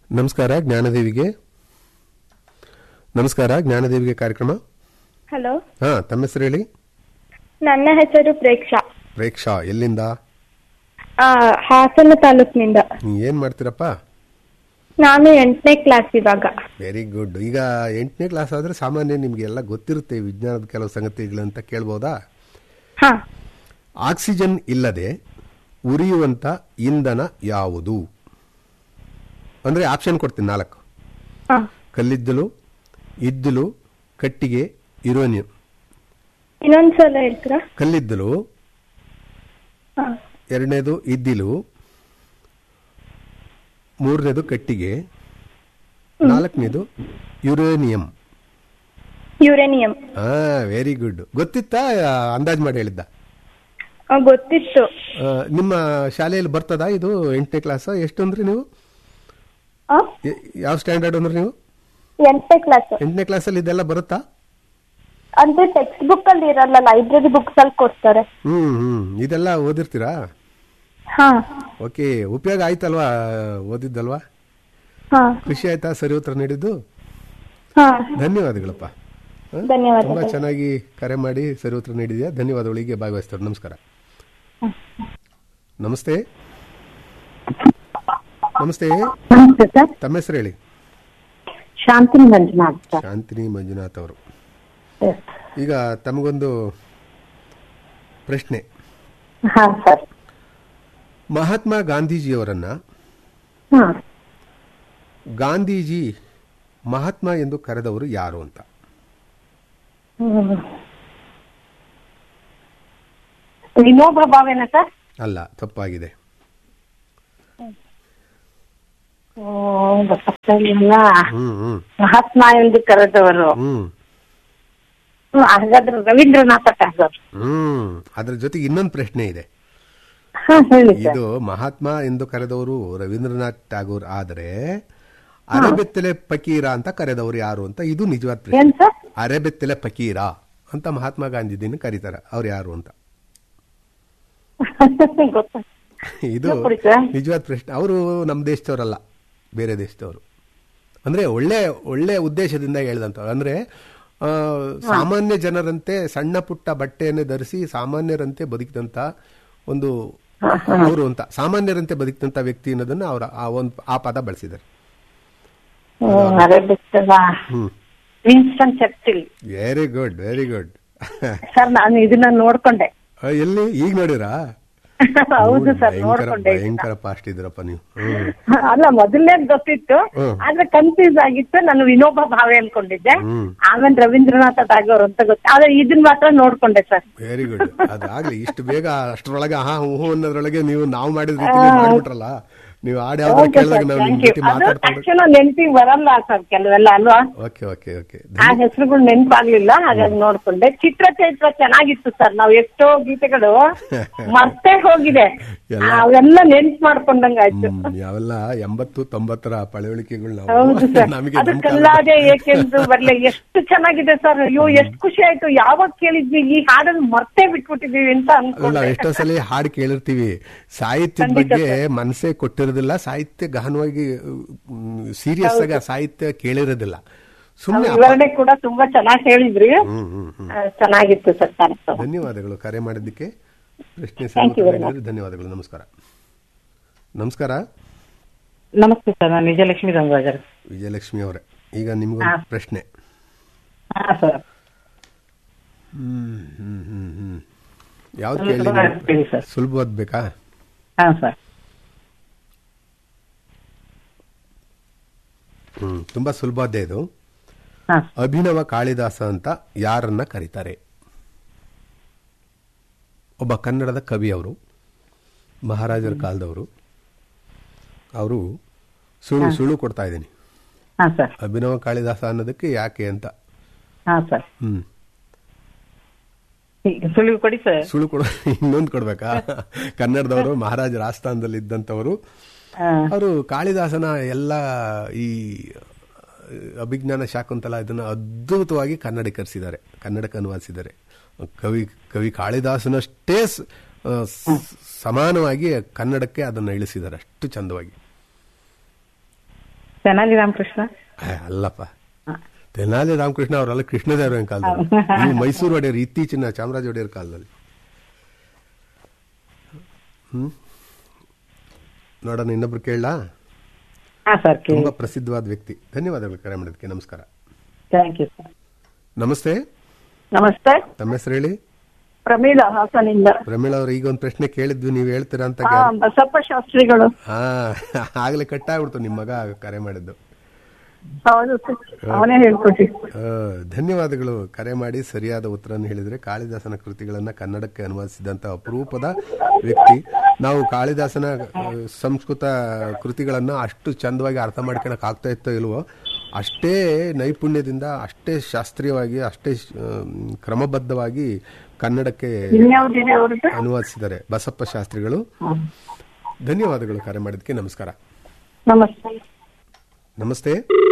ನಮಸ್ಕಾರ ಜ್ಞಾನದೇವಿಗೆ ನಮಸ್ಕಾರ ಜ್ಞಾನದೇವಿಗೆ ಕಾರ್ಯಕ್ರಮ ಹಲೋ ಹಾ ತಮ್ಮ ಹೆಸರು ಹೇಳಿ ನನ್ನ ಹೆಸರು ಪ್ರೇಕ್ಷಾ ಪ್ರೇಕ್ಷಾ ಎಲ್ಲಿಂದ ಆ, ಹಾಸನ ತಾಲೂಕಿನಿಂದ ನೀವ್ ಏನ್ ಮಾಡ್ತೀರಪ್ಪ ನಾನು ಎಂಟನೇ ಕ್ಲಾಸ್ ಇವಾಗ ವೆರಿ ಗುಡ್ ಈಗ ಎಂಟನೇ ಕ್ಲಾಸ್ ಆದ್ರೆ ಸಾಮಾನ್ಯ ನಿಮ್ಗೆ ಎಲ್ಲ ಗೊತ್ತಿರುತ್ತೆ ವಿಜ್ಞಾನದ ಕೆಲವು ಸಂಗತಿಗಳಂತ ಕೇಳ್ಬೋದಾ ಹಾ ಆಕ್ಸಿಜನ್ ಇಲ್ಲದೆ ಉರಿಯುವಂತ ಇಂಧನ ಯಾವುದು ಅಂದ್ರೆ ಆಪ್ಷನ್ ಕೊಡ್ತೀನಿ ನಾಲ್ಕು ಹಾ ಕಲ್ಲಿದ್ದಲು ಇದ್ದಲು ಕಟ್ಟಿಗೆ ಯುರೇನಿಯಂ ಇನ್ನೊಂದ್ಸಲ ಹೇಳ್ತೀರಾ ಕಲ್ಲಿದ್ದಲು ಹಾ ಎರಡನೇದು ಇದ್ದಿಲು ಮೂರನೇದು ಕಟ್ಟಿಗೆ ನಾಲ್ಕನೇದು ಯುರೇನಿಯಂ ಯುರೇನಿಯಂ ಹಾ ವೆರಿ ಗುಡ್ ಗೊತ್ತಿತ್ತಾ ಅಂದಾಜ್ ಮಾಡಿ ಹೇಳಿದ್ದ ಆ, ಗೊತ್ತಿತ್ತು ಆ, ನಿಮ್ಮ ಶಾಲೆಯಲ್ಲಿ ಬರ್ತದಾ ಇದು ಎಂಟನೇ ಕ್ಲಾಸ್ ಎಷ್ಟು ಅಂದ್ರಿ ನೀವು ಆ? ಎ- ಯಾವ ಸ್ಟ್ಯಾಂಡರ್ಡ್ ಅಂದ್ರೆ ನೀವು ಎಂಟನೇ ಕ್ಲಾಸ್ ಎಂಟನೇ ಕ್ಲಾಸಲ್ಲಿ ಇದೆಲ್ಲ ಬರುತ್ತಾ ಅಂದ್ರೆ ಟೆಕ್ಸ್ಟ್ ಬುಕ್ ಅಲ್ಲಿ ಇರಲ್ಲ ಲೈಬ್ರರಿ ಬುಕ್ಸ್ ಅಲ್ಲಿ ಕೊಡ್ತಾರೆ ಹ್ಮ್ ಹ್ಮ್ ಇದೆಲ್ಲ ಓದಿರ್ತೀರಾ ಹಾ ಓಕೆ ಉಪಯೋಗ ಆಯ್ತಲ್ವಾ ಓದಿದ್ದಲ್ವಾ ಹಾ ಖುಷಿ ಆಯ್ತಾ ಸರಿ ಉತ್ತರ ನೀಡಿದ್ದು ಹಾ ಧನ್ಯವಾದಗಳಪ್ಪ ಹ? ಧನ್ಯವಾದ ತುಂಬಾ ಚೆನ್ನಾಗಿ ಕರೆ ಮಾಡಿ ಸರಿ ಉತ್ತರ ನೀಡಿದ್ಯಾ ಧನ್ಯವಾದಗಳು ಹೀಗೆ ಭಾಗವಹಿಸ್ತಾರೆ ನಮಸ್ಕಾರ ನಮಸ್ತೆ ನಮಸ್ತೆ ನಮಸ್ತೆ ಸರ್ ತಮ್ಮ ಹೆಸರು ಹೇಳಿ ಶಾಂತಿನಿ ಮಂಜುನಾಥ್ ಸರ್ ಶಾಂತಿನಿ ಮಂಜುನಾಥ್ ಅವರು ಎಸ್. ಈಗ ತಮಗೊಂದು ಪ್ರಶ್ನೆ ಹಾ ಸರ್ ಮಹಾತ್ಮ ಗಾಂಧೀಜಿಯವರನ್ನ ಹಾ ಗಾಂಧೀಜಿ ಮಹಾತ್ಮ ಎಂದು ಕರೆದವರು ಯಾರು ಅಂತ ಹ್ಮ್. ವಿನೋಬ ಭಾವೇನ ಸರ್ ಅಲ್ಲ ತಪ್ಪಾಗಿದೆ ಓ, ಗೊತ್ತಾಗ್ಲಿಲ್ಲ ಹ್ಮ್ ಹ್ಮ್ ಮಹಾತ್ಮ ಎಂದು ಕರೆದವರು ಹ್ಮ್ ಹ್ಮ್, ಹಾಗಾದ್ರೆ ರವೀಂದ್ರನಾಥ ಟ್ಯಾಗೋರ್ ಹ್ಮ್ ಅದ್ರ ಜೊತೆಗೆ ಇನ್ನೊಂದು ಪ್ರಶ್ನೆ ಇದೆ ಹಾ ಹೇಳಿ ಸರ್ ಇದು ಮಹಾತ್ಮ ಎಂದು ಕರೆದವರು ರವೀಂದ್ರನಾಥ್ ಟ್ಯಾಗೋರ್ ಆದರೆ ಅರೆಬೆತ್ತಲೆ ಫಕೀರ ಅಂತ ಕರೆದವರು ಯಾರು ಅಂತ ಇದು ನಿಜವಾದ ಪ್ರಶ್ನೆ ಏನ್ ಸರ್ ಅರೆಬೆತ್ತಲೆ ಫಕೀರ ಅಂತ ಮಹಾತ್ಮ ಗಾಂಧೀಜಿನ ಕರೀತಾರೆ ಅವ್ರು ಯಾರು ಅಂತ ಗೊತ್ತಾ ಇದು ಕೊಡಿ ಸರ್. ನಿಜವಾದ ಪ್ರಶ್ನೆ ಅವರು ನಮ್ಮ ದೇಶದವರಲ್ಲ ಬೇರೆ ದೇಶದವರು ಅಂದ್ರೆ ಒಳ್ಳೆ ಒಳ್ಳೆ ಉದ್ದೇಶದಿಂದ ಹೇಳ್ದಂತ ಅಂದ್ರೆ ಆ, ಸಾಮಾನ್ಯ ಜನರಂತೆ ಸಣ್ಣ ಪುಟ್ಟ ಬಟ್ಟೆಯನ್ನು ಧರಿಸಿ ಸಾಮಾನ್ಯರಂತೆ ಬದುಕಿದಂತ ಒಂದು ಅವರು ಅಂತ ಸಾಮಾನ್ಯರಂತೆ ಬದುಕಿದಂತ ವ್ಯಕ್ತಿ ಅನ್ನೋದನ್ನ ಅವರ ಆ ಒಂದು ಆ ಪದ ಬಳಸಿದ್ದಾರೆ ಹ್ಮ್, ಅರೆ ಬಿಟ್ಟಲ್ಲ ಹ್ಮ್ Winston Churchill very good very good sir ನಾನು ಇದನ್ನ ನೋಡ್ಕೊಂಡೆ ಎಲ್ಲಿ ಈಗ ನೋಡಿರಾ ಹೌದು ಸರ್ ಭಯಂಕರ ನೋಡ್ಕೊಂಡೆ ಇದನ್ನ. ಭಯಂಕರ ಪಾಸ್ಟ್ ಇದ್ರಪ್ಪ ನೀವು ಹ್ಮ್ ಅಲ್ಲ ಮೊದಲನೇ ಗೊತ್ತಿತ್ತು ಹ್ಮ್. ಆದ್ರೆ ಕನ್ಫ್ಯೂಸ್ ಆಗಿತ್ತು ನಾನು ವಿನೋಬ ಭಾವೆ ಅನ್ಕೊಂಡಿದ್ದೆ ಹ್ಮ್. ಆಮೇಲೆ ರವೀಂದ್ರನಾಥ ಟಾಗೋರ್ ಅಂತ ಗೊತ್ತು ಆದ್ರೆ ಇದನ್ ಮಾತ್ರ ನೋಡ್ಕೊಂಡೆ ಸರ್ ವೆರಿ ಗುಡ್ ಅದಾಗ್ಲಿ ಇಷ್ಟು ಬೇಗ ಅಷ್ಟರೊಳಗೆ ಹಾ ಹೂ ಹೂ ಅನ್ನೋದ್ರೊಳಗೆ ನೀವು ನಾವು ಮಾಡಿದ ರೀತಿ ಮಾಡ್ಬಿಟ್ರಲ್ಲ ನೀವು ಹಾಡು ಯಾವ್ದಾರು ಕೇಳಿದಾಗ ನಾವು ನಿಮ್ ಜೊತೆ ಅದು ಮಾತಾಡ್ಕೊಂಡು ತಕ್ಷಣ ನೆನ್ಪಿಗೆ ಬರಲ್ಲ ಸರ್ ಕೆಲವೆಲ್ಲ ಅಲ್ವಾ ಓಕೆ ಓಕೆ ಓಕೆ ಆ ಹೆಸರುಗಳು ನೆನ್ಪಾಗ್ಲಿಲ್ಲ ಹಾಗಾಗಿ ನೋಡ್ಕೊಂಡೆ ಚಿತ್ರ ಚೈತ್ರ ಚೆನ್ನಾಗಿತ್ತು ಸರ್ ನಾವ್ ಎಷ್ಟೋ ಗೀತೆಗಳು ಮರ್ತೇ ಹೋಗಿದೆ ಎಲ್ಲ- ಅವೆಲ್ಲ ನೆನ್ಪು ಮಾಡ್ಕೊಂಡಂಗಾಯ್ತು ಯಾವೆಲ್ಲ ಎಂಬತ್ತು ತೊಂಬತ್ತರ ಪಳವಳಿಕೆಗಳು ಹೌದು ನಾವು ಸರ್ ನಮಗೆ ಅದು ನಮ್ಮ ಕಾಲದ- ಕಲ್ಲಾದೆ ಏಕೆಂದು ಬರ್ಲಿ ಎಷ್ಟು ಚೆನ್ನಾಗಿದೆ ಸರ್ ಅಯ್ಯೋ ಎಷ್ಟು ಖುಷಿ ಆಯ್ತು ಯಾವಾಗ ಕೇಳಿದ್ವಿ ಈ ಹಾಡನ್ನು ಮರ್ತೇ ಬಿಟ್ಬಿಟ್ಟಿದೀವಿ ಅಂತ ಅಲ್ಲ ಅನ್ಕೊಂಡೆ ಎಷ್ಟೋ ಸಲ ಹಾಡು ಕೇಳಿರ್ತೀವಿ ಸಾಹಿತ್ಯದ ಖಂಡಿತ ಬಗ್ಗೆ ಮನಸ್ಸೇ ಕೊಟ್ಟಿರೋದಿಲ್ಲ ಸಾಹಿತ್ಯ ಗಹನವಾಗಿ ಸೀರಿಯಸ್ ಆಗಿ ಆ ಸಾಹಿತ್ಯ ಕೇಳಿರೋದಿಲ್ಲ ಸುಮ್ಮನೆ ವಿವರಣೆ ಕೂಡ ತುಂಬಾ ಚೆನ್ನಾಗಿ ಹೇಳಿದ್ರಿ ಹ್ಮ್ ಹ್ಮ್ ಹ್ಮ್ ಆ, ಚೆನ್ನಾಗಿತ್ತು ಸರ್ ಕಾರ್ಯಕ್ರಮ ಧನ್ಯವಾದಗಳು ಕರೆ ಮಾಡಿದ್ದಕ್ಕೆ ಪ್ರಶ್ನೆ Thank you very ಸರಿಯಾಗಿ ಧನ್ಯವಾದಗಳು ನಮಸ್ಕಾರ ನಮಸ್ಕಾರ ನಮಸ್ತೆ ಸರ್ ನಾನು ವಿಜಯಲಕ್ಷ್ಮಿ ರಂಗರಾಜರ್ ವಿಜಯಲಕ್ಷ್ಮಿ ಅವರೇ ಈಗ ನಿಮ್ಗೊಂದು ಪ್ರಶ್ನೆ ಹಾ ಸರ್ ಹ್ಮ್ ಹ್ಮ್ ಹ್ಮ್ ಹ್ಮ್ ಯಾವ್ದು ಸ್ವಲ್ಪ ಕೇಳಿ ಸುಲಭ ಕೇಳಿ ಸರ್. ಸುಲಭವಾದ ಬೇಕಾ ಹಾ ಸರ್ ಹ್ಮ್ ತುಂಬಾ ಸುಲಭವಾದ್ದೇ ಇದು ಹಾ ಅಭಿನವ ಕಾಳಿದಾಸ ಅಂತ ಯಾರನ್ನ ಕರೀತಾರೆ ಒಬ್ಬ ಕನ್ನಡದ ಕವಿ ಅವರು ಮಹಾರಾಜರ ಕಾಲದವರು ಅವರು ಸುಳ್ಳು ಸುಳ್ಳು ಕೊಡ್ತಾ ಇದ್ದೀನಿ ಹಾ ಸರ್ ಅಭಿನವ ಕಾಳಿದಾಸ ಅನ್ನೋದಕ್ಕೆ ಯಾಕೆ ಅಂತ ಹಾ ಸರ್ ಹ್ಮ್ ಈಗ ಸುಳಿವು ಕೊಡಿ ಸರ್ ಸುಳ್ಳು ಕೊಡ ಇನ್ನೊಂದು ಕೊಡ್ಬೇಕಾ ಕನ್ನಡದವರು ಮಹಾರಾಜರ ಆಸ್ಥಾನದಲ್ಲಿ ಇದ್ದಂಥವರು ಹಾ ಅವರು ಕಾಳಿದಾಸನ ಎಲ್ಲ ಈ ಅಭಿಜ್ಞಾನ ಶಾಕುಂತಲ ಇದನ್ನ ಅದ್ಭುತವಾಗಿ ಕನ್ನಡೀಕರಿಸಿದ್ದಾರೆ ಕನ್ನಡಕ್ಕೆ ಅನುವಾದಿಸಿದ್ದಾರೆ ಕವಿ ಕವಿ ಕಾಳಿದಾಸನಷ್ಟೇ ಸ- ಆ, ಸ- ಸಮಾನವಾಗಿ ಕನ್ನಡಕ್ಕೆ ಅದನ್ನು ಇಳಿಸಿದ್ದಾರೆ ಅಷ್ಟು ಚಂದವಾಗಿ ತೆನಾಲಿ ರಾಮಕೃಷ್ಣ ಏ, ಅಲ್ಲಪ್ಪ ತೆನಾಲಿ ರಾಮಕೃಷ್ಣ ಅವರೆಲ್ಲ ಕೃಷ್ಣದೇವರ ಕಾಲದಲ್ಲಿ ಇವು ಮೈಸೂರು ಒಡೆಯರ್ ಇತ್ತೀಚಿನ ಚಾಮರಾಜ ಒಡೆಯರ್ ಕಾಲದಲ್ಲಿ ಹ್ಮ್ ನೋಡೋಣ ಇನ್ನೊಬ್ರು ಕೇಳಲಾ ಹಾ ಸರ್ ಕೇಳಿ ತುಂಬಾ ಪ್ರಸಿದ್ಧವಾದ ವ್ಯಕ್ತಿ ಧನ್ಯವಾದಗಳು ಕರೆ ಮಾಡಿದ್ದಕ್ಕೆ ನಮಸ್ಕಾರ ಥ್ಯಾಂಕ್ ಯು ಸರ್ ನಮಸ್ತೆ ನಮಸ್ತೆ ತಮ್ಮ ಹೆಸರು ಹೇಳಿ ಪ್ರಮೀಳಾ ಹಾಸನಿಂದ ಪ್ರಮೀಳ್ ಅವ್ರು ಈಗ ಒಂದು ಪ್ರಶ್ನೆ ಕೇಳಿದ್ವಿ ನೀವು ಹೇಳ್ತೀರಾ ಅಂತ ಹಾ ಬಸಪ್ಪ ಶಾಸ್ತ್ರಿಗಳು ಹಾ ಆಗ್ಲೇ ಕಟ್ಟಾಗ್ಬಿಡ್ತು ನಿಮ್ಮ ಮಗ ಕರೆ ಮಾಡಿದ್ದು ಹೌದು ಸರ್ ಅವನೇ ಹೇಳ್ಕೊಟ್ಟಿ ಆ, ಧನ್ಯವಾದಗಳು ಕರೆ ಮಾಡಿ ಸರಿಯಾದ ಉತ್ತರವನ್ನು ಹೇಳಿದ್ರೆ ಕಾಳಿದಾಸನ ಕೃತಿಗಳನ್ನ ಕನ್ನಡಕ್ಕೆ ಅನುವಾದಿಸಿದಂತ ಅಪರೂಪದ ವ್ಯಕ್ತಿ ನಾವು ಕಾಳಿದಾಸನ ಆ, ಸಂಸ್ಕೃತ ಕೃತಿಗಳನ್ನ ಅಷ್ಟು ಚಂದವಾಗಿ ಅರ್ಥ ಮಾಡ್ಕೊಳಕ್ ಆಗ್ತಾ ಇತ್ತೋ ಇಲ್ವೋ ಅಷ್ಟೇ ನೈಪುಣ್ಯದಿಂದ ಅಷ್ಟೇ ಶಾಸ್ತ್ರೀಯವಾಗಿ ಅಷ್ಟೇ ಆ, ಕ್ರಮಬದ್ಧವಾಗಿ ಕನ್ನಡಕ್ಕೆ ಇನ್ಯಾವ್ದಿದೆ ಅವ್ರದ್ದು ಅನುವಾದಿಸಿದ್ದಾರೆ ಬಸಪ್ಪ ಶಾಸ್ತ್ರಿಗಳು ಧನ್ಯವಾದಗಳು ಕರೆ ಮಾಡಿದ್ದಕ್ಕೆ ನಮಸ್ಕಾರ ನಮಸ್ತೆ ನಮಸ್ತೆ